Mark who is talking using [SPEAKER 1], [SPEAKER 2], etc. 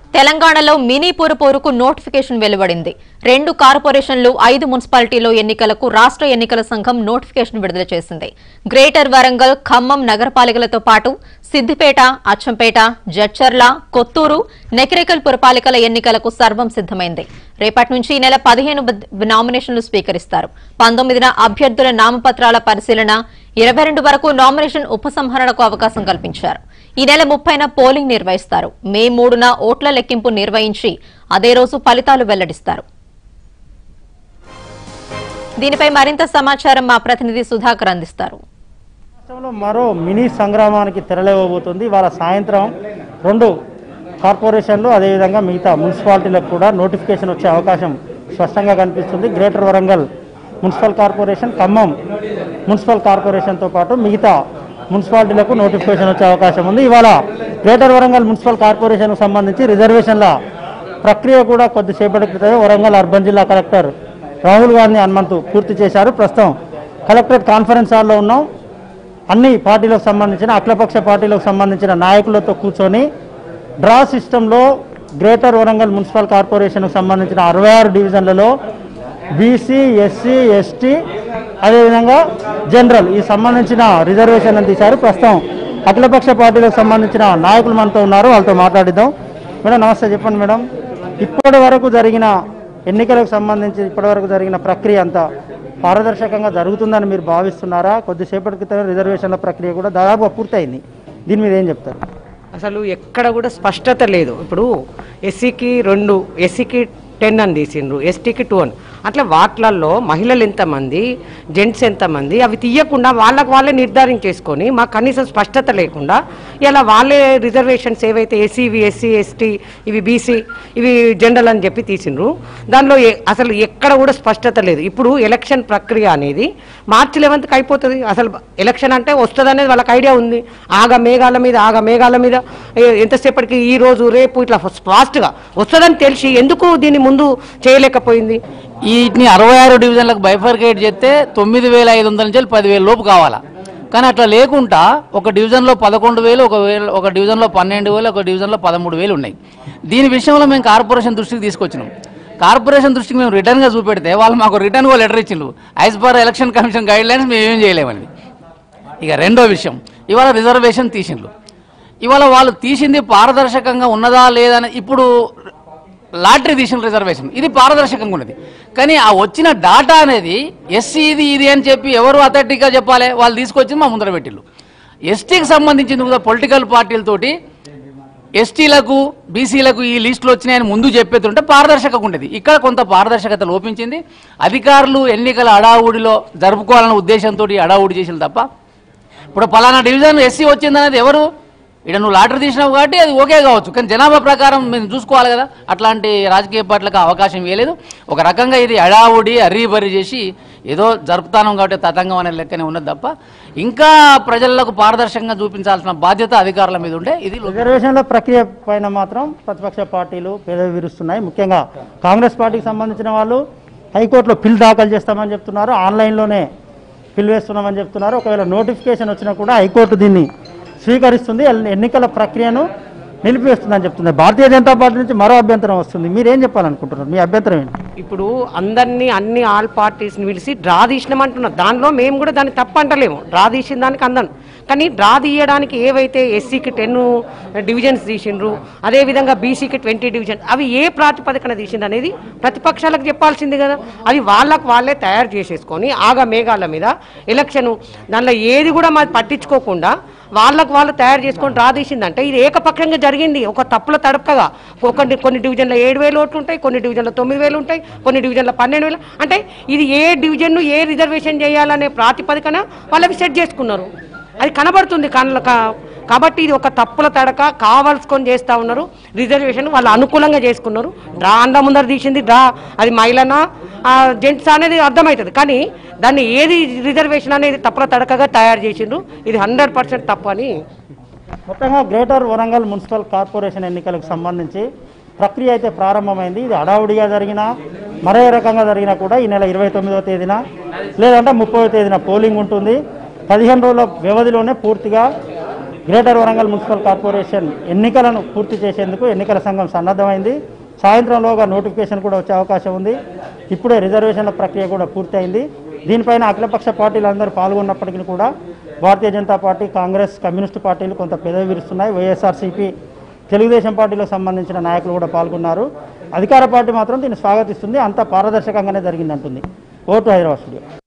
[SPEAKER 1] తెలంగాణలో మినీ పోరు పోరుకు నోటిఫికేషన్ వెలువడింది రెండు కార్పొరేషన్లు ఐదు మున్సిపాలిటీలో ఎన్నికలకు రాష్ట్ర ఎన్నికల సంఘం నోటిఫికేషన్ విడుదల చేసింది గ్రేటర్ వరంగల్ ఖమ్మం నగరపాలికలతో పాటు సిద్దిపేట అచ్చంపేట జడ్చర్ల కొత్తూరు నెక్రేకల్ పురపాలికల ఎన్నికలకు సర్వం సిద్దమైంది రేపటి నుంచి ఈ నెల పదిహేను నామినేషన్లు స్వీకరిస్తారు పంతొమ్మిదిన అభ్యర్థుల నామపత్రాల పరిశీలన ఇరవై రెండు వరకు నామినేషన్ ఉపసంహరణకు అవకాశం కల్పించారు ఈ నెల ముప్పైన పోలింగ్ నిర్వహిస్తారు మే మూడున ఓట్ల లెక్కింపు నిర్వహించి అదే రోజు ఫలితాలు వెల్లడిస్తారు దీనిపై మరింత సమాచారం మా ప్రతినిధి సుధాకర్ అందిస్తారు
[SPEAKER 2] రాష్ట్రంలో మరో మినీ సంగ్రామానికి తెరలేవబోతుంది ఇవాళ సాయంత్రం రెండు కార్పొరేషన్లు అదేవిధంగా మిగతా మున్సిపాలిటీలకు కూడా నోటిఫికేషన్ వచ్చే అవకాశం స్పష్టంగా కనిపిస్తుంది greater Warangal municipal corporation Khammam municipal కార్పొరేషన్తో పాటు మిగతా మున్సిపాలిటీలకు నోటిఫికేషన్ వచ్చే అవకాశం ఉంది ఇవాళ గ్రేటర్ వరంగల్ మున్సిపల్ కార్పొరేషన్కు సంబంధించి రిజర్వేషన్ల ప్రక్రియ కూడా కొద్దిసేపటి క్రితమే వరంగల్ అర్బన్ జిల్లా కలెక్టర్ రాహుల్ గాంధీ హనుమంతు పూర్తి చేశారు ప్రస్తుతం కలెక్టరేట్ కాన్ఫరెన్స్ హాల్లో ఉన్నాం అన్ని పార్టీలకు సంబంధించిన అఖిలపక్ష పార్టీలకు సంబంధించిన నాయకులతో కూర్చొని డ్రా సిస్టంలో గ్రేటర్ వరంగల్ మున్సిపల్ కార్పొరేషన్కు సంబంధించిన అరవై ఆరు డివిజన్లలో బీసీ ఎస్సీ ఎస్టీ అదేవిధంగా జనరల్ ఈ సంబంధించిన రిజర్వేషన్లను తీశారు ప్రస్తుతం అఖిలపక్ష పార్టీలకు సంబంధించిన నాయకులు మనతో ఉన్నారు వాళ్ళతో మాట్లాడిద్దాం మేడం నమస్తే చెప్పండి మేడం ఇప్పటి వరకు జరిగిన ఎన్నికలకు సంబంధించి ఇప్పటి వరకు జరిగిన ప్రక్రియ అంతా పారదర్శకంగా జరుగుతుందని మీరు భావిస్తున్నారా కొద్దిసేపటి క్రితం రిజర్వేషన్ల ప్రక్రియ కూడా దాదాపుగా పూర్తయింది దీని మీద ఏం చెప్తారు
[SPEAKER 3] అసలు ఎక్కడ కూడా స్పష్టత లేదు ఇప్పుడు ఎస్సీకి రెండు ఎస్సీకి టెన్ అని తీసిండ్రు ఎస్టీకి టూ అని అట్లా వాటిలలో మహిళలు ఎంతమంది జెంట్స్ ఎంతమంది అవి తీయకుండా వాళ్ళకు వాళ్ళే నిర్ధారించేసుకొని మాకు కనీసం స్పష్టత లేకుండా ఇలా వాళ్ళే రిజర్వేషన్స్ ఏవైతే ఎస్సీవి ఎస్సీ ఎస్టీ ఇవి బీసీ ఇవి జనరల్ అని చెప్పి తీసిండ్రు దానిలో ఏ- అసలు ఎక్కడ కూడా స్పష్టత లేదు ఇప్పుడు ఎలక్షన్ ప్రక్రియ అనేది మార్చి లెవెన్త్కి అయిపోతుంది అసలు ఎలక్షన్ అంటే వస్తుంది అనేది వాళ్ళకి ఐడియా ఉంది ఆగ మేఘాల మీద ఆగ మేఘాల మీద ఏ- ఎంతసేపటికి ఈ రోజు రేపు ఇట్లా ఫాస్ట్గా వస్తుందని తెలిసి ఎందుకు దీన్ని ముందు చేయలేకపోయింది
[SPEAKER 4] వీటిని అరవై ఆరు డివిజన్లకు బైఫర్కేట్ చేస్తే తొమ్మిది వేల ఐదు వందల నుంచి పదివేల లోపు కావాలా కానీ అట్లా లేకుండా ఒక డివిజన్లో పదకొండు వేలు ఒక వేలు ఒక డివిజన్లో పన్నెండు వేలు ఒక డివిజన్లో పదమూడు వేలు ఉన్నాయి దీని విషయంలో మేము కార్పొరేషన్ దృష్టికి తీసుకొచ్చినాం కార్పొరేషన్ దృష్టికి మేము రిటర్న్గా చూపెడితే వాళ్ళు మాకు రిటర్న్గా లెటర్ ఇచ్చిండ్రు as per election commission guidelines మేము ఏం చేయలేమని ఇక రెండో విషయం ఇవాళ రిజర్వేషన్ తీసిండ్రు ఇవాళ వాళ్ళు తీసింది పారదర్శకంగా ఉన్నదా లేదని ఇప్పుడు లాటరీ తీసిన రిజర్వేషన్ ఇది పారదర్శకంగా ఉన్నది కానీ ఆ వచ్చిన డాటా అనేది ఎస్సీ ఇది ఇది అని చెప్పి ఎవరు అథారిటీగా చెప్పాలి వాళ్ళు తీసుకొచ్చింది మా ముందర పెట్టిళ్ళు ఎస్టీకి సంబంధించింది కూడా పొలిటికల్ పార్టీలతోటి ఎస్టీలకు బీసీలకు ఈ లిస్టులు వచ్చినాయని ముందు చెప్పేస్తుంటే పారదర్శకంగా ఉండేది ఇక్కడ కొంత పారదర్శకత లోపించింది అధికారులు ఎన్నికల అడావుడిలో జరుపుకోవాలన్న ఉద్దేశంతో అడావుడి చేసిన తప్ప ఇప్పుడు పలానా డివిజన్ ఎస్సీ వచ్చిందనేది ఎవరు ఇక్కడ నువ్వు లాటరీ తీసినావు కాబట్టి అది ఓకే కావచ్చు కానీ జనాభా ప్రకారం మేము చూసుకోవాలి కదా అట్లాంటి రాజకీయ పార్టీలకు అవకాశం ఇవ్వలేదు ఒక రకంగా ఇది అడావుడి అర్రీబరి చేసి ఏదో జరుపుతానం కాబట్టి తతంగం అనే లెక్కనే ఉన్నది తప్ప ఇంకా ప్రజలకు పారదర్శకంగా చూపించాల్సిన బాధ్యత అధికారుల మీద ఉండే ఇది లో-
[SPEAKER 2] రిజర్వేషన్ల ప్రక్రియ పైన మాత్రం ప్రతిపక్ష పార్టీలు పెదవి విరుస్తున్నాయి ముఖ్యంగా కాంగ్రెస్ పార్టీకి సంబంధించిన వాళ్ళు హైకోర్టులో పిల్ దాఖలు చేస్తామని చెప్తున్నారు ఆన్లైన్లోనే పిల్ వేస్తున్నామని చెప్తున్నారు ఒకవేళ నోటిఫికేషన్ వచ్చినా కూడా హైకోర్టు దీన్ని స్వీకరిస్తుంది ఎల్- ఎన్నికల ప్రక్రియను నిలిపివేస్తుందని చెప్తుంది భారతీయ జనతా పార్టీ నుంచి మరో అభ్యంతరం వస్తుంది మీరేం చెప్పాలనుకుంటున్నారు మీ అభ్యంతరం ఏంటి
[SPEAKER 3] ఇప్పుడు అందరినీ అన్ని ఆల్ పార్టీస్ని పిలిచి డ్రా తీసినామంటున్నారు దానిలో మేము కూడా దాన్ని తప్పంటలేము డ్రా తీసిన దానికి అందను కానీ డ్రా తీయడానికి ఏవైతే ఎస్సీకి టెన్ డివిజన్స్ తీసిండ్రు అదేవిధంగా బీసీకి ట్వంటీ డివిజన్ అవి ఏ ప్రాతిపదికన తీసిండు అనేది ప్రతిపక్షాలకు చెప్పాల్సింది కదా అవి వాళ్ళకు వాళ్ళే తయారు చేసేసుకొని ఆగా మేఘాల మీద ఎలక్షన్ దానిలో ఏది కూడా మాది పట్టించుకోకుండా వాళ్ళకు వాళ్ళు తయారు చేసుకొని డ్రా తీసిందంటే ఇది ఏకపక్షంగా జరిగింది ఒక తప్పుల తడపగా కొన్ని కొన్ని డివిజన్లో ఏడు వేలు ఓట్లు ఉంటాయి కొన్ని డివిజన్లో తొమ్మిది వేలు ఉంటాయి కొన్ని డివిజన్లో పన్నెండు వేలు అంటే ఇది ఏ డివిజన్ను ఏ రిజర్వేషన్ చేయాలనే ప్రాతిపదికన వాళ్ళకి సెట్ చేసుకున్నారు అది కనబడుతుంది కళ్ళ కా- కాబట్టి ఇది ఒక తప్పుల తడక కావాల్సుకొని చేస్తూ ఉన్నారు రిజర్వేషన్ వాళ్ళు అనుకూలంగా చేసుకున్నారు డ్రా అంద ముందర తీసింది డ్రా అది మహిళనా జెంట్స్ అనేది అర్థమవుతుంది కానీ దాన్ని ఏది రిజర్వేషన్ అనేది తప్పుల తడకగా తయారు చేసిండ్రు ఇది హండ్రెడ్ పర్సెంట్ తప్పు అని
[SPEAKER 2] మొత్తంగా గ్రేటర్ వరంగల్ మున్సిపల్ కార్పొరేషన్ ఎన్నికలకు సంబంధించి ప్రక్రియ అయితే ప్రారంభమైంది ఇది హడావుడిగా జరిగినా మరే రకంగా జరిగినా కూడా ఈ నెల ఇరవై తొమ్మిదవ తేదీన లేదంటే ముప్పై తేదీన పోలింగ్ ఉంటుంది పదిహేను రోజుల వ్యవధిలోనే పూర్తిగా గ్రేటర్ వరంగల్ మున్సిపల్ కార్పొరేషన్ ఎన్నికలను పూర్తి చేసేందుకు ఎన్నికల సంఘం సన్నద్ధమైంది సాయంత్రంలోగా నోటిఫికేషన్ కూడా వచ్చే అవకాశం ఉంది ఇప్పుడే రిజర్వేషన్ల ప్రక్రియ కూడా పూర్తయింది దీనిపైన అఖిలపక్ష పార్టీలు అందరూ పాల్గొన్నప్పటికీ కూడా భారతీయ జనతా పార్టీ కాంగ్రెస్ కమ్యూనిస్టు పార్టీలు కొంత పెదవి విరుస్తున్నాయి వైఎస్ఆర్సీపీ తెలుగుదేశం పార్టీలో సంబంధించిన నాయకులు కూడా పాల్గొన్నారు అధికార పార్టీ మాత్రం దీన్ని స్వాగతిస్తుంది అంతా పారదర్శకంగానే జరిగిందంటుంది ఓటు హైదరాబాద్ స్టూడియో